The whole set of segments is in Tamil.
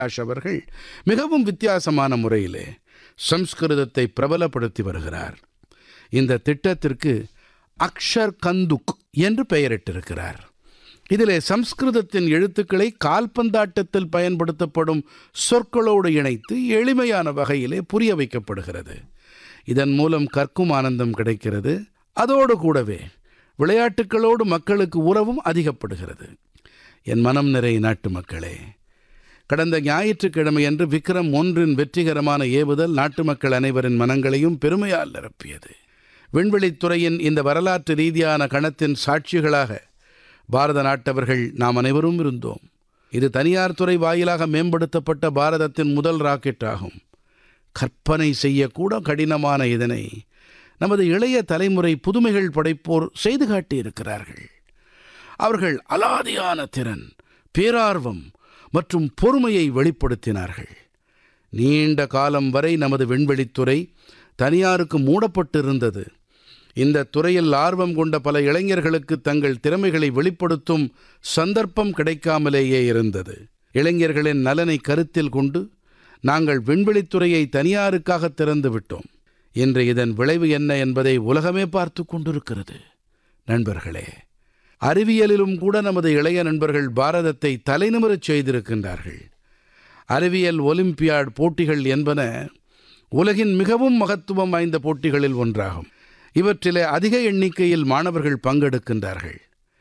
பிரகாஷ் அவர்கள் மிகவும் வித்தியாசமான முறையிலே சம்ஸ்கிருதத்தை பிரபலப்படுத்தி வருகிறார் இந்த திட்டத்திற்கு அக்ஷர் கந்துக் என்று பெயரிட்டிருக்கிறார் இதிலே சம்ஸ்கிருதத்தின் எழுத்துக்களை கால்பந்தாட்டத்தில் பயன்படுத்தப்படும் சொற்களோடு இணைத்து எளிமையான வகையிலே புரிய வைக்கப்படுகிறது இதன் மூலம் கற்கும் ஆனந்தம் கிடைக்கிறது அதோடு கூடவே விளையாட்டுகளோடு மக்களுக்கு உறவும் அதிகப்படுகிறது என் மனம் நிறை நாட்டு மக்களே கடந்த ஞாயிற்றுக்கிழமையன்று விக்ரம் ஒன்றின் வெற்றிகரமான ஏவுதல் நாட்டு மக்கள் அனைவரின் மனங்களையும் பெருமையால் நிரப்பியது விண்வெளித்துறையின் இந்த வரலாற்று ரீதியான கணத்தின் சாட்சிகளாக பாரத நாட்டவர்கள் நாம் அனைவரும் இருந்தோம் இது தனியார் துறை வாயிலாக மேம்படுத்தப்பட்ட பாரதத்தின் முதல் ராக்கெட் ஆகும் கற்பனை செய்யக்கூட கடினமான இதனை நமது இளைய தலைமுறை புதுமைகள் படைப்போர் செய்து காட்டியிருக்கிறார்கள் அவர்கள் அலாதியான திறன் பேரார்வம் மற்றும் பொறுமையை வெளிப்படுத்தினார்கள் நீண்ட காலம் வரை நமது விண்வெளித்துறை தனியாருக்கு மூடப்பட்டிருந்தது இந்த துறையில் ஆர்வம் கொண்ட பல இளைஞர்களுக்கு தங்கள் திறமைகளை வெளிப்படுத்தும் சந்தர்ப்பம் கிடைக்காமலேயே இருந்தது இளைஞர்களின் நலனை கருத்தில் கொண்டு நாங்கள் விண்வெளித்துறையை தனியாருக்காக திறந்து விட்டோம் இன்று இதன் விளைவு என்ன என்பதை உலகமே பார்த்து கொண்டிருக்கிறது நண்பர்களே அறிவியலிலும் கூட நமது இளைய நண்பர்கள் பாரதத்தை தலைநிமிரச் செய்திருக்கின்றார்கள் அறிவியல் ஒலிம்பியாட் போட்டிகள் என்பன உலகின் மிகவும் மகத்துவம் வாய்ந்த போட்டிகளில் ஒன்றாகும் இவற்றிலே அதிக எண்ணிக்கையில் மாணவர்கள் பங்கெடுக்கின்றார்கள்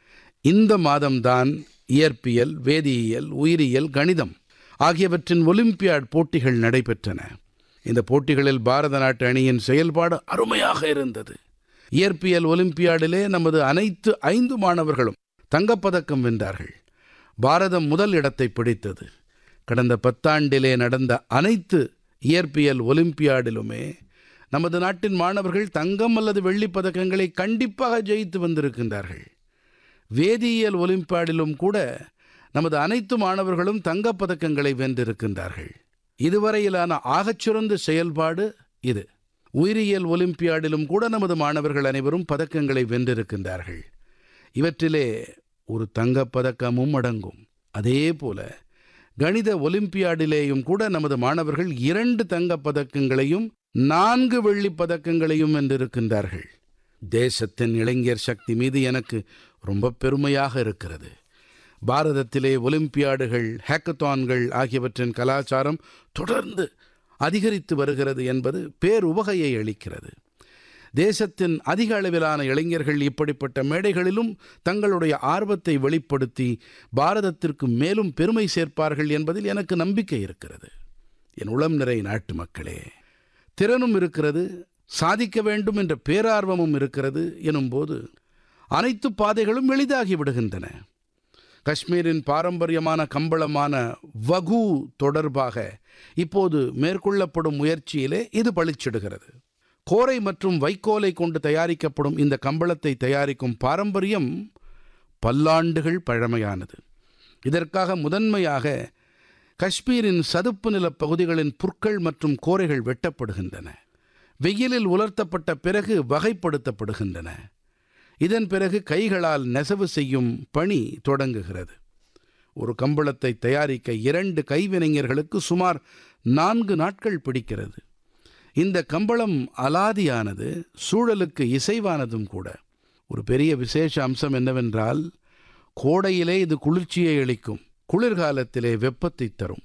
இந்த மாதம்தான் இயற்பியல் வேதியியல் உயிரியல் கணிதம் ஆகியவற்றின் ஒலிம்பியாட் போட்டிகள் நடைபெற்றன இந்த போட்டிகளில் பாரத நாட்டு அணியின் செயல்பாடு அருமையாக இருந்தது இயற்பியல் ஒலிம்பியாடிலே நமது அனைத்து ஐந்து மாணவர்களும் தங்கப்பதக்கம் வென்றார்கள் பாரதம் முதல் இடத்தை பிடித்தது கடந்த பத்தாண்டிலே நடந்த அனைத்து இயற்பியல் ஒலிம்பியாடிலுமே நமது நாட்டின் மாணவர்கள் தங்கம் அல்லது வெள்ளிப் பதக்கங்களை கண்டிப்பாக ஜெயித்து வந்திருக்கின்றார்கள் வேதியியல் ஒலிம்பியாடிலும் கூட நமது அனைத்து மாணவர்களும் தங்கப் பதக்கங்களை வென்றிருக்கின்றார்கள் இதுவரையிலான ஆகச்சிறந்த செயல்பாடு இது உயிரியல் ஒலிம்பியாடிலும் கூட நமது மாணவர்கள் அனைவரும் பதக்கங்களை வென்றிருக்கின்றார்கள் இவற்றிலே ஒரு தங்கப் பதக்கமும் அடங்கும் அதே போல கணித ஒலிம்பியாடிலேயும் கூட நமது மாணவர்கள் இரண்டு தங்கப் பதக்கங்களையும் நான்கு வெள்ளிப் பதக்கங்களையும் வென்றிருக்கின்றார்கள் தேசத்தின் இளைஞர் சக்தி மீது எனக்கு ரொம்ப பெருமையாக இருக்கிறது பாரதத்திலே ஒலிம்பியாடுகள் ஹேக்கத்தான்கள் ஆகியவற்றின் கலாச்சாரம் தொடர்ந்து அதிகரித்து வருகிறது என்பது பேருவகையை அளிக்கிறது தேசத்தின் அதிக அளவிலான இளைஞர்கள் இப்படிப்பட்ட மேடைகளிலும் தங்களுடைய ஆர்வத்தை வெளிப்படுத்தி பாரதத்திற்கு மேலும் பெருமை சேர்ப்பார்கள் என்பதில் எனக்கு நம்பிக்கை இருக்கிறது என் உளம் நிறை நாட்டு மக்களே திறனும் இருக்கிறது சாதிக்க வேண்டும் என்ற பேரார்வமும் இருக்கிறது எனும்போது அனைத்து பாதைகளும் எளிதாகி விடுகின்றன காஷ்மீரின் பாரம்பரியமான கம்பளமான வகு தொடர்பாக இப்போது மேற்கொள்ளப்படும் முயற்சியிலே இது பளிச்சிடுகிறது கோரை மற்றும் வைக்கோலை கொண்டு தயாரிக்கப்படும் இந்த கம்பளத்தை தயாரிக்கும் பாரம்பரியம் பல்லாண்டுகள் பழமையானது இதற்காக முதன்மையாக காஷ்மீரின் சதுப்பு நிலப் பகுதிகளின் புற்கள் மற்றும் கோரைகள் வெட்டப்படுகின்றன வெயிலில் உலர்த்தப்பட்ட பிறகு வகைப்படுத்தப்படுகின்றன இதன் பிறகு கைகளால் நெசவு செய்யும் பணி தொடங்குகிறது ஒரு கம்பளத்தை தயாரிக்க இரண்டு கைவினைஞர்களுக்கு சுமார் நான்கு நாட்கள் பிடிக்கிறது இந்த கம்பளம் அலாதியானது சூழலுக்கு இசைவானதும் கூட ஒரு பெரிய விசேஷ அம்சம் என்னவென்றால் கோடையிலே இது குளிர்ச்சியை அளிக்கும் குளிர்காலத்திலே வெப்பத்தை தரும்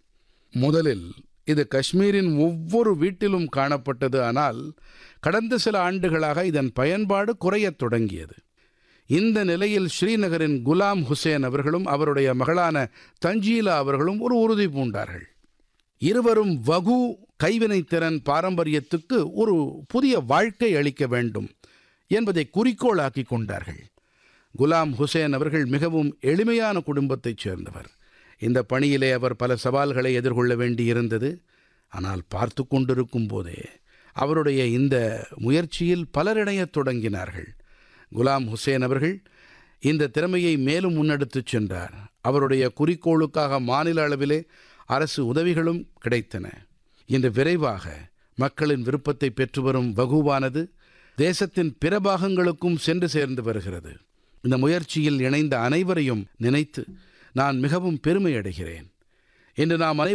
முதலில் இது காஷ்மீரின் ஒவ்வொரு வீட்டிலும் காணப்பட்டது ஆனால் கடந்த சில ஆண்டுகளாக இதன் பயன்பாடு குறையத் தொடங்கியது இந்த நிலையில் ஸ்ரீநகரின் குலாம் ஹுசேன் அவர்களும் அவருடைய மகளான தஞ்சீலா அவர்களும் ஒரு உறுதி பூண்டார்கள் இருவரும் வகு கைவினைத்திறன் பாரம்பரியத்துக்கு ஒரு புதிய வாழ்க்கை அளிக்க வேண்டும் என்பதை குறிக்கோளாக்கி கொண்டார்கள் குலாம் ஹுசேன் அவர்கள் மிகவும் எளிமையான குடும்பத்தைச் சேர்ந்தவர் இந்த பணியிலே அவர் பல சவால்களை எதிர்கொள்ள வேண்டியிருந்தது ஆனால் பார்த்து கொண்டிருக்கும் போதே அவருடைய இந்த முயற்சியில் பலரிடையத் தொடங்கினார்கள் குலாம் ஹுசேன் அவர்கள் இந்த திறமையை மேலும் முன்னெடுத்துச் சென்றார் அவருடைய குறிக்கோளுக்காக மாநில அளவிலே அரசு உதவிகளும் கிடைத்தன இன்று விரைவாக மக்களின் விருப்பத்தை பெற்று வரும் வகுவானது தேசத்தின் பிற பாகங்களுக்கும் சென்று சேர்ந்து வருகிறது இந்த முயற்சியில் இணைந்த அனைவரையும் நினைத்து நான் மிகவும் பெருமை அடைகிறேன் இன்று நாம் அனைவரும்